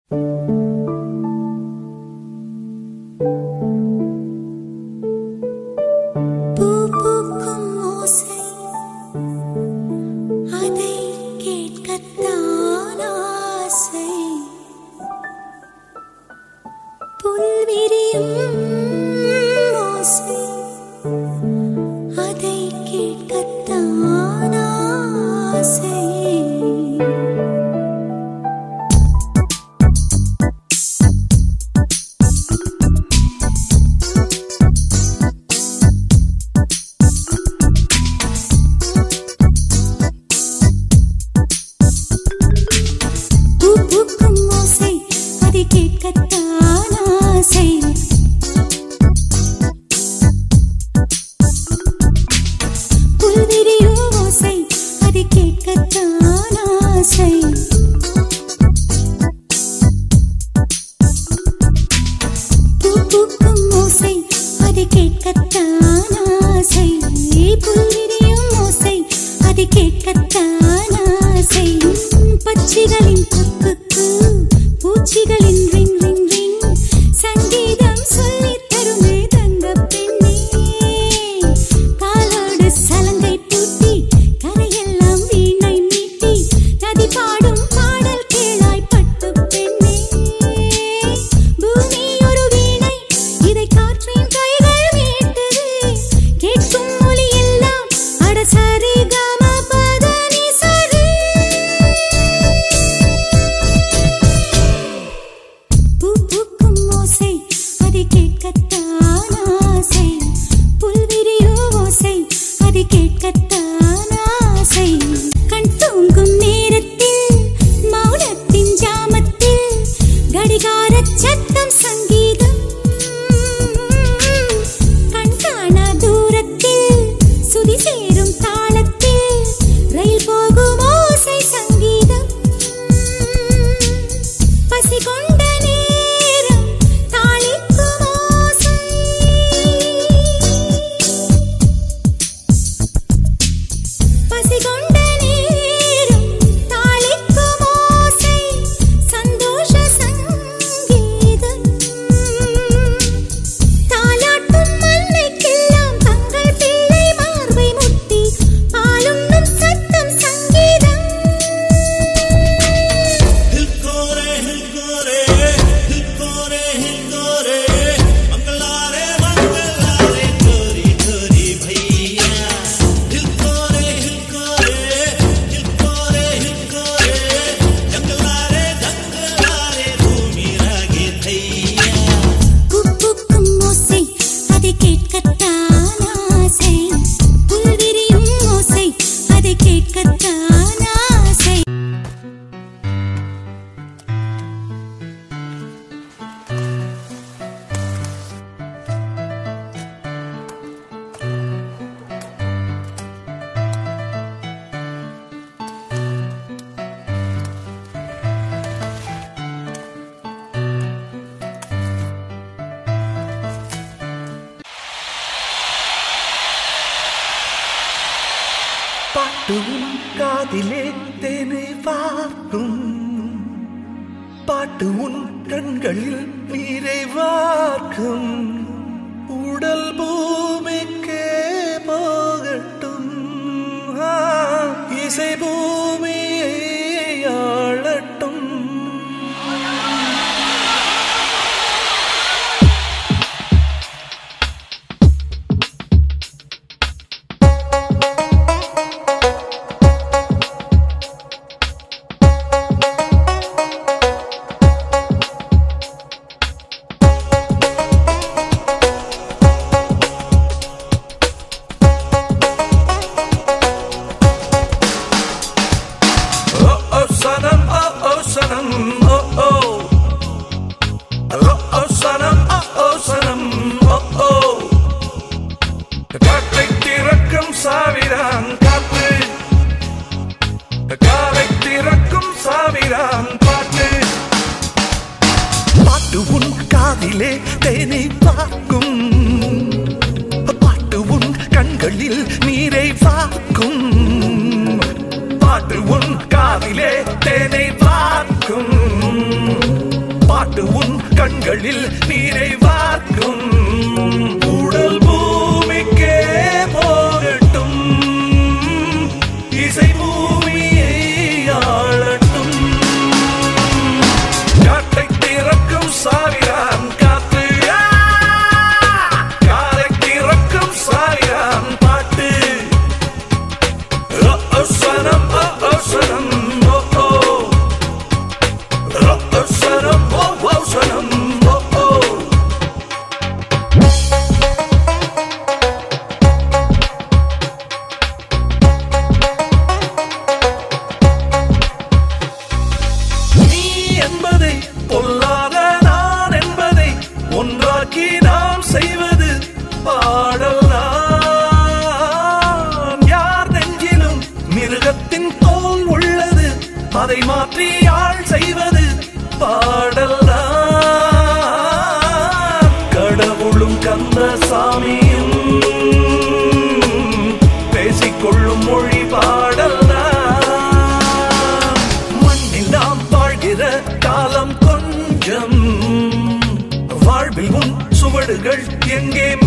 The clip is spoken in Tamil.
பூ பூக்கும் ஓசை அதை கேட்கத்தான் ஆசை புல்விரியும் ஓசை அதை கேட்கத்தான் ஆசை பூ பூக்கும் ஓசை அதை கேட்கத்தான் ஆசை புல்விரியும் ஓசை அதை கேட்கத்தான் ஆசை பூ பூக்கும் ஓசை அதை கேட்கத்தான் ஆசை புல்விரியும் ஓசை அதை கேட்கத்தான் ஆசை பட்சிகளின் குக்குக்கு பூச்சிகளின் ரிங் ரிங் ரிங் சங்கீதம் சொல்லித் தருமே தங்க பெண்ணே காலோடு சலங்கை பூட்டி கரையெல்லாம் வீணை மீட்டி நதி பாடும் பாடல் கேளாய் பட்டு பெண்ணே பூமி ஒரு வீணை இதை காற்றின் கைகள் மீட்டது கேட்கும் மொழி எல்லாம் அட சரி கம பத நி சரி பூ பூக்கும் ஓசை அதை கேட்கத்தான் ஆசை புல்விரியோ ஓசை அதை கேட்கத்தான் ஆசை கண் தூங்கும் நேரத்தில் மௌனத்தின் ஜாமத்தில் கடிகாரச் சத்தம் சங்கீதம் கண் காணா தூரத்தில் சுதி சேரும் தாளத்தில் ரயில் போகும் ஓசை சங்கீதம் பசி கொண்ட நேரம் தாளிக்கும் ஓசை பசி கொண்ட நேரம் தாளிக்கும் ஓசை சந்தோஷ சங்கீதம் தாலாட்டும் மல்லைக்கெல்லாம் தங்கள் பிள்ளை மார்பை முட்டி பாலுண்ணும் சத்தம் சங்கீதம் हिलकोरे हिलकोरे हिलकोरे हिलकोरे मंगलारे मंगलारे गोरी गोरी भैया हिलकोरे हिलकोरे हिलकोरे हिलकोरे जंगलारे जंगलारे भूमि रागे भैया பூக்கும் ஓசை அதை கேட்கத்தான் ஆசை புல்விரியும் ஓசை அதை கேட்கத்தான் ஆசை പാട്ടും കാതിലെ തേനെ വാർക്കും பாட்டு உன் கண்களில் நீரை வார்க்கும் உடல் பூமிக்கே போகட்டும் ஆ, இசை பூமியை ஆளட்டும் Oh oh sanam, oh oh sanam, oh oh. Oh oh sanam, oh oh sanam, oh oh. காற்றை திறக்கும் சாவிரான் காற்று காலை திறக்கும் சாவிரான் பாட்டு பாட்டு உன் காதிலே தேனை பார்க்கும் பாட்டு உன் கண்களில் நீரை வார்க்கும் பாட்டு உன் காதிலே தேனை பார்க்கும் பாட்டு உன் கண்களில் நீரை வார்க்கும் உடல் பூமிக்கே போகட்டும் இசை பூமியை ஆளட்டும் காட்டை திறக்கும் சாவிரான் காத்து ஆ! காலை திறக்கும் சாவிரான் பாட்டு ஓ, ஓ, சனம் ஓ, ஓ, சனம் ஓ, ஓ. ஓ, ஓ, சனம் ஓ, ஓ, சனம் ஓ, ஓ. நீ என்பதை பொல்லாத நான் என்பதை ஒன்றாக்கி நாம் செய்வது பாடல் நான் யார் நெஞ்சிலும் மிருகத்தின் தோல் உள்ளது அதை மாற்றி ஆள் செய்வது பாடல் தான் கடவுளும் கந்த சாமியும் பேசிக்கொள்ளும் மொழி பாடல் தான் மண்ணில் நாம் வாழ்கிற காலம் கொஞ்சம் வாழ்வில் உன் சுவடுகள் எங்கே